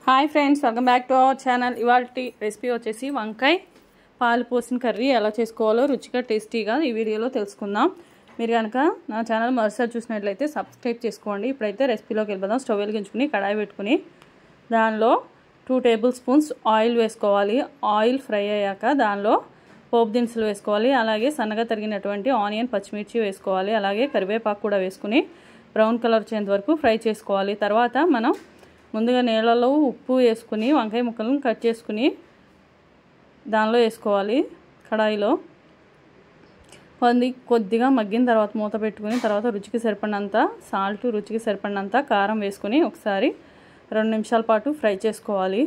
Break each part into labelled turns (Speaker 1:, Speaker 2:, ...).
Speaker 1: hi friends welcome back to our channel ఇవాళ recipe వచ్చేసి వంకాయ పాలు పోసిన కర్రీ ఎలా చేసుకోవాలో రుచిగా టేస్టీగా ఈ వీడియోలో తెలుసుకుందాం మీరు కనుక నా ఛానల్ మరోసారి చూసినట్లయితే సబ్స్క్రైబ్ చేసుకోండి ఇప్పుడైతే రెసిపీలోకి వెళ్ళిపోదాం స్టవ్ వెలిగించుకుని కడాయి పెట్టుకుని దానిలో టూ టేబుల్ స్పూన్స్ ఆయిల్ వేసుకోవాలి ఆయిల్ ఫ్రై అయ్యాక దానిలో పోపు దినుసులు వేసుకోవాలి అలాగే సన్నగా తరిగినటువంటి ఆనియన్ పచ్చిమిర్చి వేసుకోవాలి అలాగే కరివేపాకు కూడా వేసుకుని బ్రౌన్ కలర్ వచ్చేంత వరకు ఫ్రై చేసుకోవాలి తర్వాత మనం ముందుగా నీళ్ళలో ఉప్పు వేసుకుని వంకాయ ముక్కలను కట్ చేసుకుని దానిలో వేసుకోవాలి కడాయిలో కొద్ది కొద్దిగా మగ్గిన తర్వాత మూత పెట్టుకుని తర్వాత రుచికి సరిపడినంత సాల్ట్ రుచికి సరిపడినంత కారం వేసుకుని ఒకసారి రెండు నిమిషాల పాటు ఫ్రై చేసుకోవాలి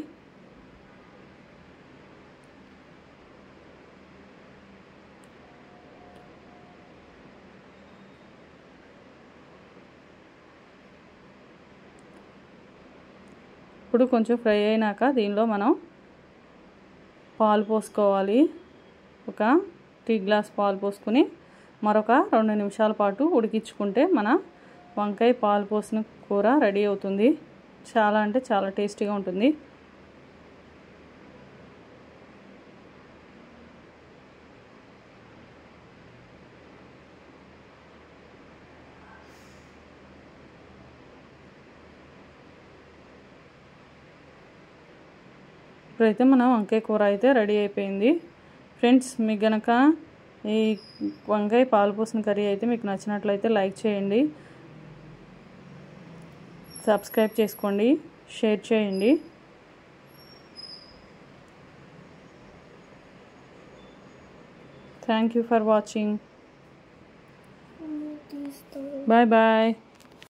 Speaker 1: ఇప్పుడు కొంచెం ఫ్రై అయినాక దీనిలో మనం పాలు పోసుకోవాలి ఒక టీ గ్లాస్ పాలు పోసుకుని మరొక రెండు నిమిషాల పాటు ఉడికించుకుంటే మన వంకాయ పాలు పోసిన కూర రెడీ అవుతుంది చాలా అంటే చాలా టేస్టీగా ఉంటుంది ఇప్పుడైతే మన వంకాయ కూర అయితే రెడీ అయిపోయింది ఫ్రెండ్స్ మీకు గనక ఈ వంకాయ పాలు పోసిన కర్రీ అయితే మీకు నచ్చినట్లయితే లైక్ చేయండి సబ్స్క్రైబ్ చేసుకోండి షేర్ చేయండి thank you for watching bye bye